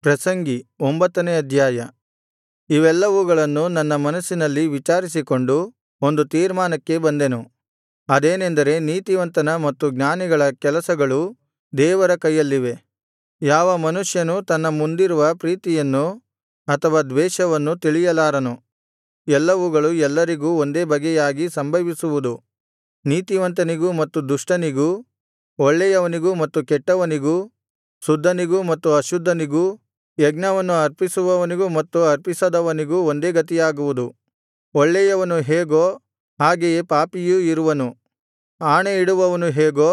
ಪ್ರಸಂಗಿ ಒಂಬತ್ತನೇ ಅಧ್ಯಾಯ ಇವೆಲ್ಲವುಗಳನ್ನು ನನ್ನ ಮನಸ್ಸಿನಲ್ಲಿ ವಿಚಾರಿಸಿಕೊಂಡು ಒಂದು ತೀರ್ಮಾನಕ್ಕೆ ಬಂದೆನು ಅದೇನೆಂದರೆ ನೀತಿವಂತನ ಮತ್ತು ಜ್ಞಾನಿಗಳ ಕೆಲಸಗಳು ದೇವರ ಕೈಯಲ್ಲಿವೆ ಯಾವ ಮನುಷ್ಯನೂ ತನ್ನ ಮುಂದಿರುವ ಪ್ರೀತಿಯನ್ನೋ ಅಥವಾ ದ್ವೇಷವನ್ನೂ ತಿಳಿಯಲಾರನು ಎಲ್ಲವುಗಳು ಎಲ್ಲರಿಗೂ ಒಂದೇ ಬಗೆಯಾಗಿ ಸಂಭವಿಸುವುದು ನೀತಿವಂತನಿಗೂ ಮತ್ತು ದುಷ್ಟನಿಗೂ ಒಳ್ಳೆಯವನಿಗೂ ಮತ್ತು ಕೆಟ್ಟವನಿಗೂ ಶುದ್ಧನಿಗೂ ಮತ್ತು ಅಶುದ್ಧನಿಗೂ ಯಜ್ಞವನ್ನು ಅರ್ಪಿಸುವವನಿಗೂ ಮತ್ತು ಅರ್ಪಿಸದವನಿಗೂ ಒಂದೇ ಗತಿಯಾಗುವುದು ಒಳ್ಳೆಯವನು ಹೇಗೋ ಹಾಗೆಯೇ ಪಾಪಿಯೂ ಇರುವನು ಆಣೆಯಿಡುವವನು ಹೇಗೋ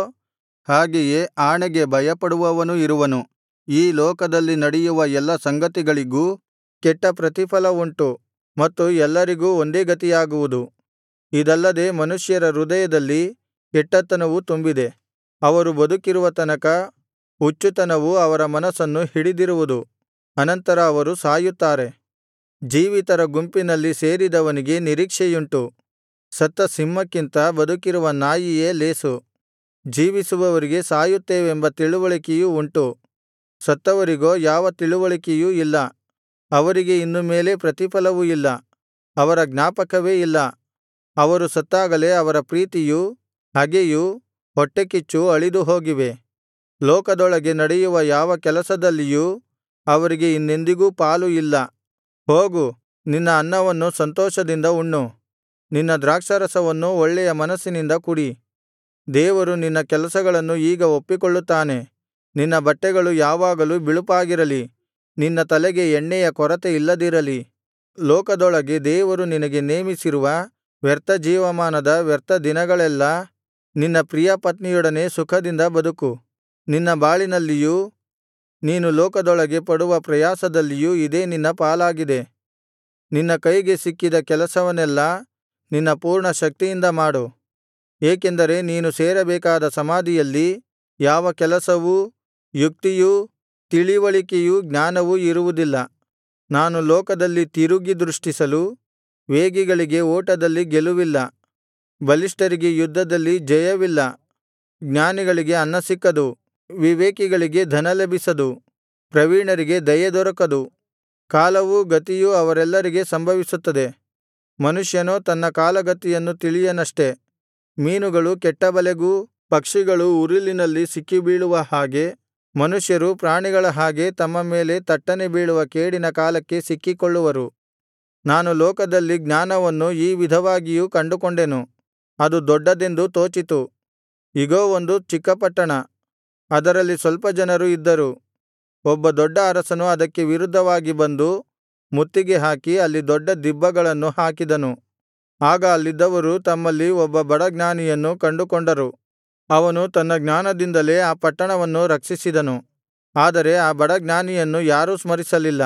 ಹಾಗೆಯೇ ಆಣೆಗೆ ಭಯಪಡುವವನೂ ಇರುವನು ಈ ಲೋಕದಲ್ಲಿ ನಡೆಯುವ ಎಲ್ಲಾ ಸಂಗತಿಗಳಿಗೂ ಕೆಟ್ಟ ಪ್ರತಿಫಲವುಂಟು ಮತ್ತು ಎಲ್ಲರಿಗೂ ಒಂದೇ ಗತಿಯಾಗುವುದು ಇದಲ್ಲದೆ ಮನುಷ್ಯರ ಹೃದಯದಲ್ಲಿ ಕೆಟ್ಟತನವು ತುಂಬಿದೆ ಅವರು ಬದುಕಿರುವ ತನಕ ಹುಚ್ಚುತನವು ಅವರ ಮನಸ್ಸನ್ನು ಹಿಡಿದಿರುವುದು ಅನಂತರ ಅವರು ಸಾಯುತ್ತಾರೆ ಜೀವಿತರ ಗುಂಪಿನಲ್ಲಿ ಸೇರಿದವನಿಗೆ ನಿರೀಕ್ಷೆಯುಂಟು ಸತ್ತ ಸಿಂಹಕ್ಕಿಂತ ಬದುಕಿರುವ ನಾಯಿಯೇ ಲೇಸು ಜೀವಿಸುವವರಿಗೆ ಸಾಯುತ್ತೇವೆಂಬ ತಿಳಿವಳಿಕೆಯು ಉಂಟು ಸತ್ತವರಿಗೋ ಯಾವ ತಿಳಿವಳಿಕೆಯೂ ಇಲ್ಲ ಅವರಿಗೆ ಇನ್ನು ಮೇಲೆ ಪ್ರತಿಫಲವು ಇಲ್ಲ ಅವರ ಜ್ಞಾಪಕವೇ ಇಲ್ಲ ಅವರು ಸತ್ತಾಗಲೇ ಅವರ ಪ್ರೀತಿಯೂ ಹಗೆಯೂ ಹೊಟ್ಟೆಕಿಚ್ಚೂ ಅಳಿದು ಹೋಗಿವೆ ಲೋಕದೊಳಗೆ ನಡೆಯುವ ಯಾವ ಕೆಲಸದಲ್ಲಿಯೂ ಅವರಿಗೆ ಇನ್ನೆಂದಿಗೂ ಪಾಲು ಇಲ್ಲ ಹೋಗು ನಿನ್ನ ಅನ್ನವನ್ನು ಸಂತೋಷದಿಂದ ಉಣ್ಣು ನಿನ್ನ ದ್ರಾಕ್ಷಾರಸವನ್ನು ಒಳ್ಳೆಯ ಮನಸ್ಸಿನಿಂದ ಕುಡಿ ದೇವರು ನಿನ್ನ ಕೆಲಸಗಳನ್ನು ಈಗ ಒಪ್ಪಿಕೊಳ್ಳುತ್ತಾನೆ ನಿನ್ನ ಬಟ್ಟೆಗಳು ಯಾವಾಗಲೂ ಬಿಳುಪಾಗಿರಲಿ ನಿನ್ನ ತಲೆಗೆ ಎಣ್ಣೆಯ ಕೊರತೆ ಇಲ್ಲದಿರಲಿ ಲೋಕದೊಳಗೆ ದೇವರು ನಿನಗೆ ನೇಮಿಸಿರುವ ವ್ಯರ್ಥ ಜೀವಮಾನದ ವ್ಯರ್ಥ ದಿನಗಳೆಲ್ಲಾ ನಿನ್ನ ಪ್ರಿಯಪತ್ನಿಯೊಡನೆ ಸುಖದಿಂದ ಬದುಕು ನಿನ್ನ ಬಾಳಿನಲ್ಲಿಯೂ ನೀನು ಲೋಕದೊಳಗೆ ಪಡುವ ಪ್ರಯಾಸದಲ್ಲಿಯೂ ಇದೇ ನಿನ್ನ ಪಾಲಾಗಿದೆ ನಿನ್ನ ಕೈಗೆ ಸಿಕ್ಕಿದ ಕೆಲಸವನ್ನೆಲ್ಲಾ ನಿನ್ನ ಪೂರ್ಣ ಶಕ್ತಿಯಿಂದ ಮಾಡು ಏಕೆಂದರೆ ನೀನು ಸೇರಬೇಕಾದ ಸಮಾಧಿಯಲ್ಲಿ ಯಾವ ಕೆಲಸವೂ ಯುಕ್ತಿಯೂ ತಿಳಿವಳಿಕೆಯೂ ಜ್ಞಾನವೂ ಇರುವುದಿಲ್ಲ ನಾನು ಲೋಕದಲ್ಲಿ ತಿರುಗಿ ದೃಷ್ಟಿಸಲು ವೇಗಿಗಳಿಗೆ ಓಟದಲ್ಲಿ ಗೆಲುವಿಲ್ಲ ಬಲಿಷ್ಠರಿಗೆ ಯುದ್ಧದಲ್ಲಿ ಜಯವಿಲ್ಲ ಜ್ಞಾನಿಗಳಿಗೆ ಅನ್ನ ಸಿಕ್ಕದು ವಿವೇಕಿಗಳಿಗೆ ಧನ ಲಭಿಸದು ಪ್ರವೀಣರಿಗೆ ದಯೆ ದೊರಕದು ಕಾಲವೂ ಗತಿಯೂ ಅವರೆಲ್ಲರಿಗೆ ಸಂಭವಿಸುತ್ತದೆ ಮನುಷ್ಯನೋ ತನ್ನ ಕಾಲಗತಿಯನ್ನು ತಿಳಿಯನಷ್ಟೆ ಮೀನುಗಳು ಕೆಟ್ಟ ಬಲೆಗೂ ಪಕ್ಷಿಗಳು ಉರುಲಿನಲ್ಲಿ ಸಿಕ್ಕಿಬೀಳುವ ಹಾಗೆ ಮನುಷ್ಯರು ಪ್ರಾಣಿಗಳ ಹಾಗೆ ತಮ್ಮ ಮೇಲೆ ತಟ್ಟನೆ ಬೀಳುವ ಕೇಡಿನ ಕಾಲಕ್ಕೆ ಸಿಕ್ಕಿಕೊಳ್ಳುವರು ನಾನು ಲೋಕದಲ್ಲಿ ಜ್ಞಾನವನ್ನು ಈ ವಿಧವಾಗಿಯೂ ಕಂಡುಕೊಂಡೆನು ಅದು ದೊಡ್ಡದೆಂದು ತೋಚಿತು ಇಗೋ ಒಂದು ಚಿಕ್ಕ ಪಟ್ಟಣ ಅದರಲ್ಲಿ ಸ್ವಲ್ಪ ಜನರು ಇದ್ದರು ಒಬ್ಬ ದೊಡ್ಡ ಅರಸನು ಅದಕ್ಕೆ ವಿರುದ್ಧವಾಗಿ ಬಂದು ಮುತ್ತಿಗೆ ಹಾಕಿ ಅಲ್ಲಿ ದೊಡ್ಡ ದಿಬ್ಬಗಳನ್ನು ಹಾಕಿದನು ಆಗ ಅಲ್ಲಿದ್ದವರು ತಮ್ಮಲ್ಲಿ ಒಬ್ಬ ಬಡ ಜ್ಞಾನಿಯನ್ನು ಕಂಡುಕೊಂಡರು ಅವನು ತನ್ನ ಜ್ಞಾನದಿಂದಲೇ ಆ ಪಟ್ಟಣವನ್ನು ರಕ್ಷಿಸಿದನು ಆದರೆ ಆ ಬಡ ಜ್ಞಾನಿಯನ್ನು ಯಾರೂ ಸ್ಮರಿಸಲಿಲ್ಲ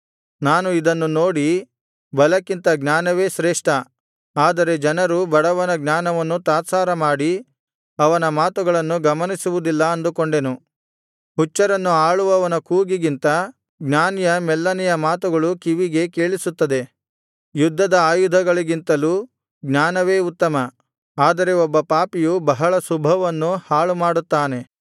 ನಾನು ಇದನ್ನು ನೋಡಿ ಬಲಕ್ಕಿಂತ ಜ್ಞಾನವೇ ಶ್ರೇಷ್ಠ ಆದರೆ ಜನರು ಬಡವನ ಜ್ಞಾನವನ್ನು ತಾತ್ಸಾರ ಮಾಡಿ ಅವನ ಮಾತುಗಳನ್ನು ಗಮನಿಸುವುದಿಲ್ಲ ಅಂದುಕೊಂಡೆನು ಹುಚ್ಚರನ್ನು ಆಳುವವನ ಕೂಗಿಗಿಂತ ಜ್ಞಾನಿಯ ಮೆಲ್ಲನೆಯ ಮಾತುಗಳು ಕಿವಿಗೆ ಕೇಳಿಸುತ್ತದೆ ಯುದ್ಧದ ಆಯುಧಗಳಿಗಿಂತಲೂ ಜ್ಞಾನವೇ ಉತ್ತಮ ಆದರೆ ಒಬ್ಬ ಪಾಪಿಯು ಬಹಳ ಶುಭವನ್ನು ಹಾಳುಮಾಡುತ್ತಾನೆ